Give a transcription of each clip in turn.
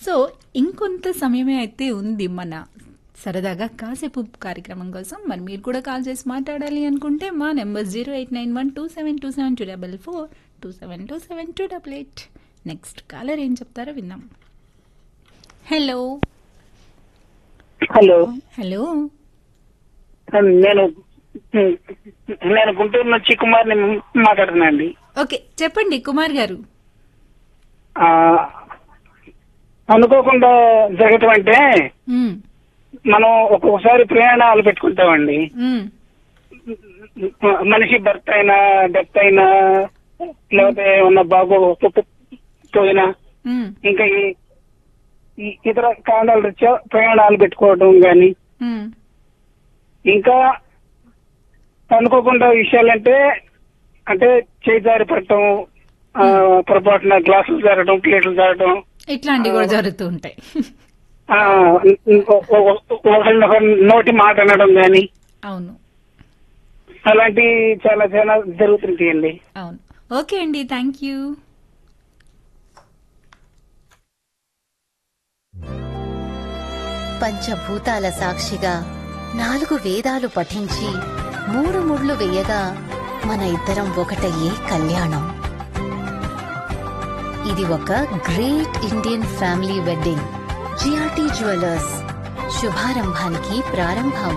So ఇంకొంత సమయమే అయితే ఉంది మన సరదాగా కాసేపు కార్యక్రమం కోసం మరి మీరు కూడా కాల్ చేసి మాట్లాడాలి అనుకుంటే మా number zero eight nine one two seven two seven two double four two seven two seven two double eight next caller ఏం చెప్తారో విందాం హలో హలో హలో నేను నేను గుంటూరు నుంచి కుమార్ని మాట్లాడుతున్నా అండి ఓకే చెప్పండి కుమార్ గారు ఆ, అనుకోకుండా జరగటం అంటే మ్మ్, మనం ఒక్కొక్కసారి ప్రయాణాలు పెట్టుకుంటామండి మ్మ్, మనిషి బర్త్ అయినా డెత్ అయినా లేకపోతే ఉన్న బాబు పోయినా మ్మ్, ఇంకా ఈ- ఈ ఇతర కారణాల రీత్యా ప్రయాణాలు పెట్టుకోవడం గాని మ్మ్. ఇంకా అనుకోకుండా విషయాలంటే అంటే చేయి జారి పడటం ఆ, పొరపాటున గ్లాసులు జారడం ప్లేట్లు జారడం ఇట్లాంటివి కూడా జరుగుతూ ఉంటాయి ఆ, ఒ- ఒ- ఒకరినొకరు నోటి మాట అనడం గాని అవును అలాంటి చాలా చాలా జరుగుతుంటాయండి అవును ఓకే అండి థ్యాంక్ యూ పంచభూతాల సాక్షిగా నాలుగు వేదాలు పఠించి మూడు ముళ్ళు వేయగా మన ఇద్దరం ఒకటయ్యే కళ్యాణం ఇది ఒక great Indian family wedding GRT jewellers శుభారంభానికి ప్రారంభం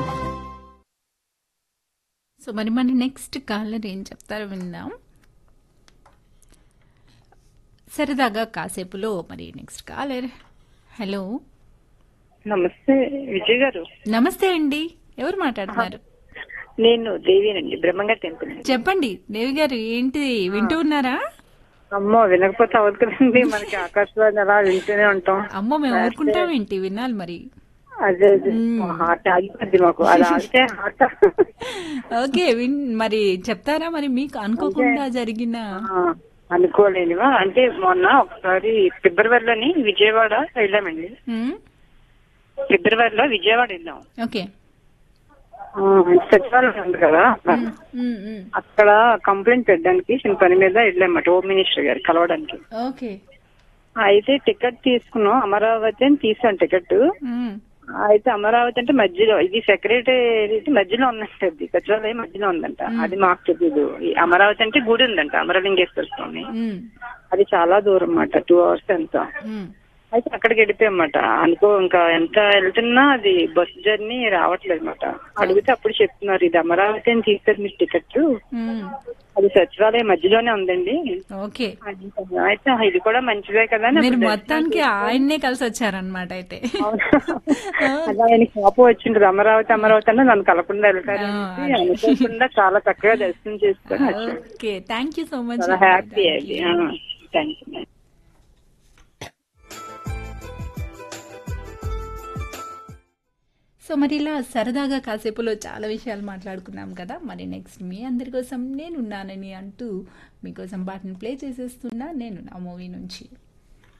సో మరి మన నెక్స్ట్ కాలర్ ఏం చెప్తారో విందాం సరదాగా కాసేపులో మరి నెక్స్ట్ కాలర్ హలో నమస్తే విజయ్ గారు నమస్తే అండి ఎవరు మాట్లాడుతున్నారు నేను దేవినండి బ్రహ్మంగారి టెంపుల్ అండి. చెప్పండి దేవి గారు ఏంటి వింటూ ఉన్నారా అమ్మో వినకపోతే అవ్వదు కదండి మనకి ఆకాశవాణి అలా వింటూనే ఉంటాం అమ్మో మేము ఊరుకుంటాం ఏంటి వినాలి మరి అదే అదే హార్ట్ ఆగిపోద్ది మాకు అది ఆగితే హార్ట్ ఓకే విన్ మరి చెప్తారా మరి మీకు అనుకోకుండా జరిగిన అనుకోలేనివా అంటే మొన్న ఒకసారి ఫిబ్రవరిలోని విజయవాడ వెళ్ళామండి మ్మ్? ఫిబ్రవరిలో విజయవాడ వెళ్ళాం ఓకే ఆ, సచివాలయం ఉంది కదా మ్మ్, మ్మ్, మ్మ్. అక్కడ కంప్లైంట్ పెట్టడానికి చిన్న పని మీద వెళ్ళామట హోమ్ మినిస్టర్ గారు కలవడానికి ఓకే అయితే టికెట్ తీసుకున్నాం అమరావతి అని తీసాం టికెట్ మ్మ్. అయితే అమరావతి అంటే మధ్యలో ఇది సెక్రటరీ మధ్యలో ఉందంట అది సచివాలయం మధ్యలో ఉందంట అది మాకు తెలియదు ఈ అమరావతి అంటే గుడి ఉందంట అమరలింగేశ్వర స్వామి మ్మ్. అది చాలా దూరం అన్నమాట టూ అవర్స్ ఎంత మ్మ్. అయితే అక్కడికి వెళ్ళిపోయామట అనుకో ఇంకా ఎంత వెళ్తున్నా అది బస్ జర్నీ రావట్లేదు అనమాట అడిగితే అప్పుడు చెప్తున్నారు ఇది అమరావతి అని తీస్తారు మీరు టికెట్ మ్మ్. అది సచివాలయం మధ్యలోనే ఉందండి ఓకే అని అయితే "ఆ, ఇది కూడా మంచిదే కదా అని మీరు అప్పుడు మొత్తానికి ఆయన్నే కలిసి వచ్చారనమాట అయితే అలా ఆయన కోపం వచ్చింటది అమరావతి అమరావతి అన్న నన్ను కలకుండా వెళ్తారు ఆ, అనుకోకుండా చాలా చక్కగా దర్శనం చేసుకొని వచ్చాను okay thank you so much చాలా హ్యాపీ అది థ్యాంక్ యూ సో మరి ఇలా సరదాగా కాసేపులో చాలా విషయాలు మాట్లాడుకున్నాం కదా మరి నెక్స్ట్ మీ అందరి కోసం నేనున్నానని అంటూ మీకోసం పాటను ప్లే చేసేస్తున్నా నేను నా మూవీ నుంచి